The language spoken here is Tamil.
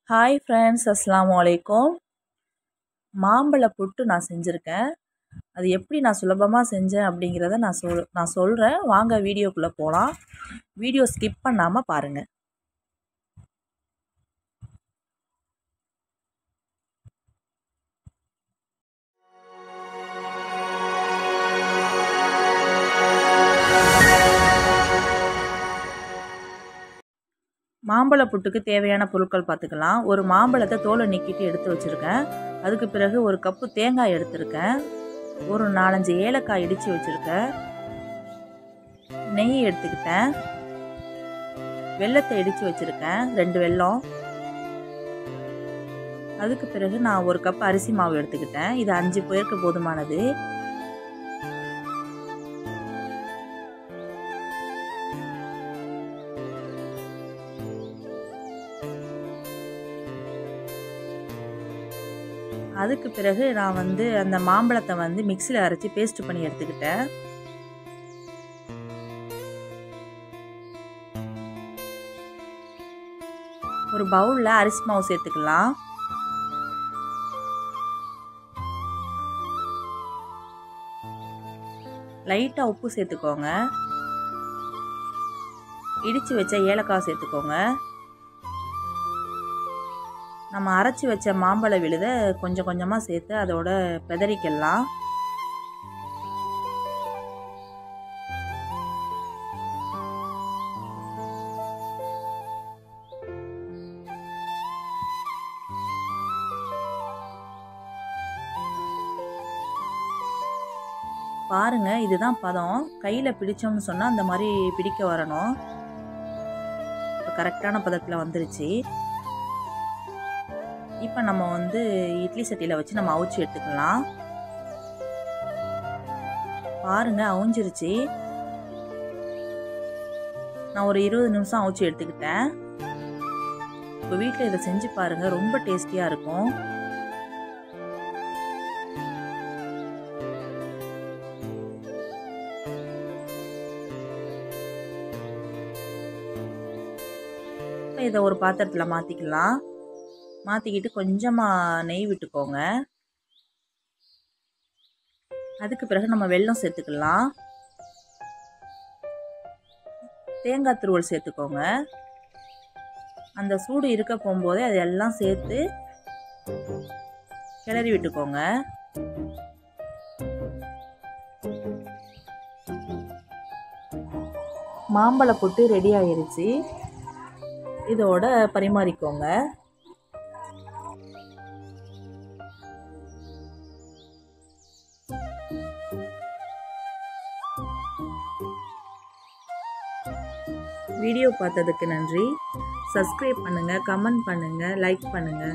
ஹாய் ஃப்ரெண்ட்ஸ் அஸ்ஸலாமு அலைக்கும் மாம்பழ புட்டு நான் செஞ்சுருக்கேன் அது எப்படி நான் சுலபமாக செஞ்சேன் அப்படிங்கிறத நான் சொல் நான் சொல்கிறேன் வாங்க வீடியோக்குள்ளே போகலாம் வீடியோ ஸ்கிப் பண்ணாமல் பாருங்கள் மாம்பழ புட்டுக்கு தேவையான பொருட்கள் பார்த்துக்கலாம் ஒரு மாம்பழத்தை தோலை நீக்கிட்டு எடுத்து வச்சுருக்கேன் அதுக்கு பிறகு ஒரு கப்பு தேங்காய் எடுத்திருக்கேன் ஒரு நாலஞ்சு ஏலக்காய் இடித்து வச்சுருக்கேன் நெய் எடுத்துக்கிட்டேன் வெள்ளத்தை இடித்து வச்சுருக்கேன் ரெண்டு வெல்லம் அதுக்கு பிறகு நான் ஒரு கப் அரிசி மாவு எடுத்துக்கிட்டேன் இது அஞ்சு பேருக்கு போதுமானது அதுக்கு பிறகு நான் வந்து அந்த மாம்பழத்தை வந்து மிக்சியில் அரைச்சி பேஸ்ட் பண்ணி எடுத்துக்கிட்டேன் ஒரு பவுலில் அரிசி மாவு சேர்த்துக்கலாம் லைட்டாக உப்பு சேர்த்துக்கோங்க இடித்து வச்ச ஏலக்காய் சேர்த்துக்கோங்க நம்ம அரைச்சி வச்ச மாம்பழ விழுதை கொஞ்சம் கொஞ்சமாக சேர்த்து அதோட பெதறிக்கலாம் பாருங்க இதுதான் பதம் கையில் பிடிச்சோம்னு சொன்னால் அந்த மாதிரி பிடிக்க வரணும் இப்போ கரெக்டான பதத்தில் வந்துருச்சு இப்போ நம்ம வந்து இட்லி சட்டியில் வச்சு நம்ம அவிச்சு எடுத்துக்கலாம் பாருங்க அவிஞ்சிருச்சு நான் ஒரு இருபது நிமிஷம் அவிச்சு எடுத்துக்கிட்டேன் இப்போ வீட்டில் இதை செஞ்சு பாருங்க ரொம்ப டேஸ்டியாக இருக்கும் இப்போ இதை ஒரு பாத்திரத்தில் மாற்றிக்கலாம் மாற்றிக்கிட்டு கொஞ்சமாக நெய் விட்டுக்கோங்க அதுக்கு பிறகு நம்ம வெல்லம் சேர்த்துக்கலாம் தேங்காய் துருவல் சேர்த்துக்கோங்க அந்த சூடு இருக்க போகும்போதே அது எல்லாம் சேர்த்து கிளறி விட்டுக்கோங்க மாம்பழ புட்டு ரெடி ஆயிருச்சு இதோட பரிமாறிக்கோங்க வீடியோ பார்த்ததுக்கு நன்றி சப்ஸ்கிரைப் பண்ணுங்கள் கமெண்ட் பண்ணுங்கள் லைக் பண்ணுங்கள்